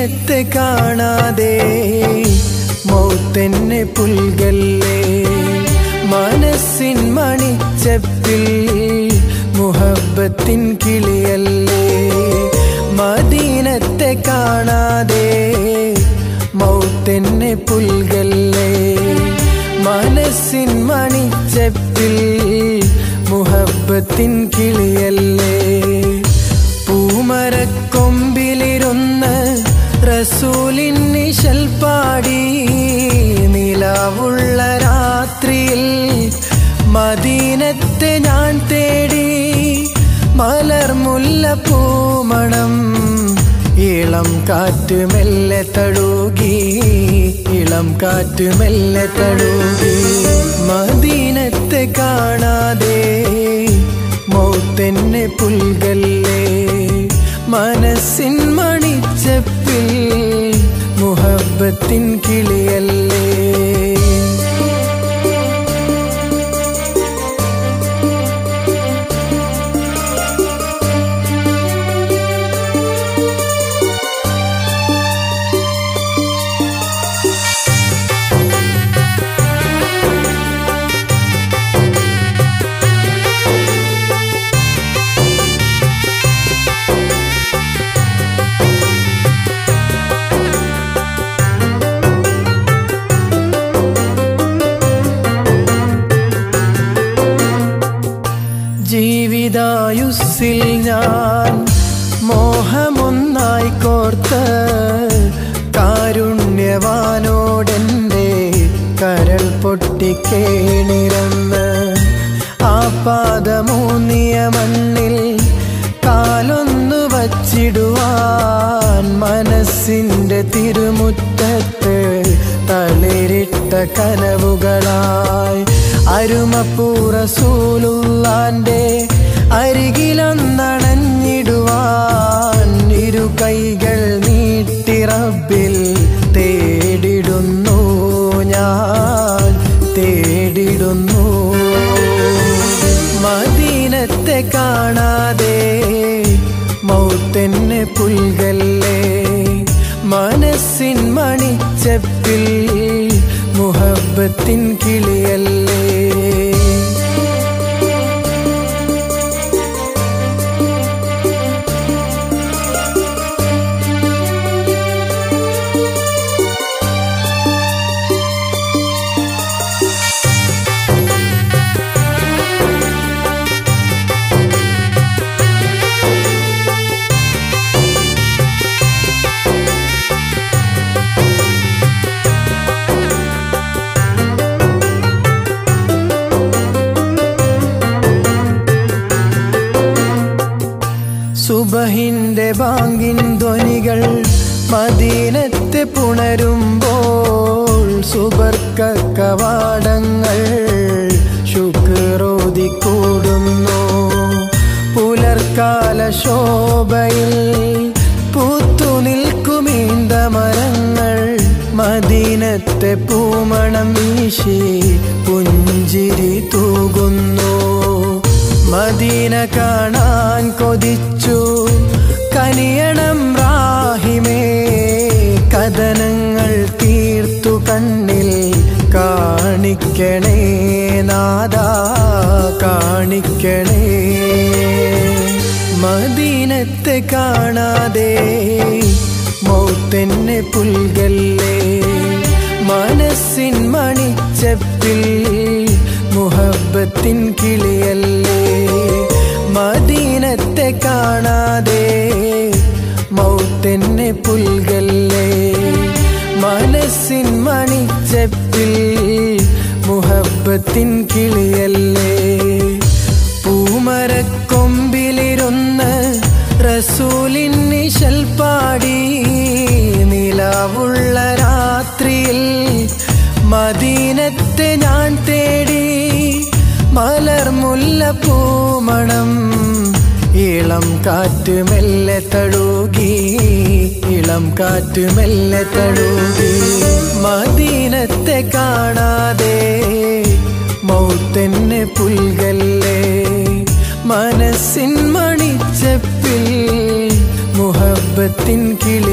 മദീനത്തെ കാണാതെ മൗത്തെന്നെ പുൽകല്ലേ മനസ്സിൻ മണിച്ചപ്പിൽ മുഹബത്തിൻ കിളിയല്ലേ മദീനത്തെ കാണാതെ മൗത്തെന്നെ പുൽകല്ലേ മനസ്സിൻ മണിച്ചപ്പിൽ മുഹബത്തിൻ കിളിയല്ലേ പൂമരക്കൊമ്പിലിരുന്ന് റസൂലിൻ നിശൽ പാടി നിലാവുള്ള രാത്രിയിൽ മദീനത്തെ ഞാൻ തേടി മലർമുല്ല പൂമണം ഇളം കാറ്റ് മെല്ലെ തഴുകി ഇളം കാറ്റ് മെല്ലെ തഴുകി മദീനത്തെ കാണാതെ മൗത്തെന്നെ പുൽകല്ലേ മനസ്സിൻ മണിച്ചപ്പിൽ മുഹബത്തിൻ കിളിയല്ലേ ജീവിതായുസ്സിൽ ഞാൻ മോഹമൊന്നായി കോർത്ത് കാരുണ്യവാനോടെൻ്റെ കരൾ പൊട്ടിക്കേണിരന്ന് ആ പാദമൂന്നിയ മണ്ണിൽ കാലൊന്നു വച്ചിടുവാൻ മനസ്സിൻ്റെ തിരുമുറ്റത്ത് തളിരിട്ട കനവുകളായി അരുമപ്പൂറസൂലുള്ളാന്റെ അരികിലൊന്നണഞ്ഞിടുവാൻ ഇരു കൈകൾ നീട്ടിറബിൽ തേടിടുന്നു ഞാൻ തേടിടുന്നു മദീനത്തെ കാണാതെ മൗത്തെന്നെ പുൽകല്ലേ മനസ്സിൻ മണിച്ചപ്പിൽ മുഹബത്തിൻ കിളിയല്ലേ സുബഹിന്റെ ബാങ്കിൻ ധ്വനികൾ മദീനത്തെ പുണരുമ്പോൾ സുബർക്ക കവാടങ്ങൾ ശുക്രോതി കൂടുന്നു പുലർക്കാല ശോഭയിൽ പൂത്തു നിൽക്കുമീന്ത മരങ്ങൾ മദീനത്തെ പൂമണം വീശി പുഞ്ചിരി തൂകുന്നു മദീന കാണാൻ കൊതിച്ചു കനിയണം റാഹിമേ കഥനങ്ങൾ തീർത്തു കണ്ണിൽ കാണിക്കണേ നാദാ കാണിക്കണേ മദീനത്തെ കാണാതെ മൗത്തെന്നെ പുൽകല്ലേ മനസ്സിൻ മണിച്ചപ്പിൽ മുഹബത്തിൻ കിളിയല്ലേ മദീനത്തെ കാണാതെ മൗത്തെന്നെ പുൽകല്ലേ മനസ്സിൻ മണിച്ചപ്പിൽ മുഹബത്തിൻ കിളിയല്ലേ പൂമരക്കൊമ്പിലിരുന്ന് റസൂലിൻ നിശൽ പാടി നിലാവുള്ള രാത്രിയിൽ മദീനത്തെ ഞാൻ തേടി മലർമുല്ല പൂമണം ഇളം കാറ്റ് മെല്ലെ തഴുകി ഇളം കാറ്റ് മെല്ലെ തഴുകി മദീനത്തെ കാണാതെ മൗത്തെന്നെ പുൽകല്ലേ മനസ്സിൻ മണിച്ചപ്പിൽ മുഹബത്തിൻ കിളി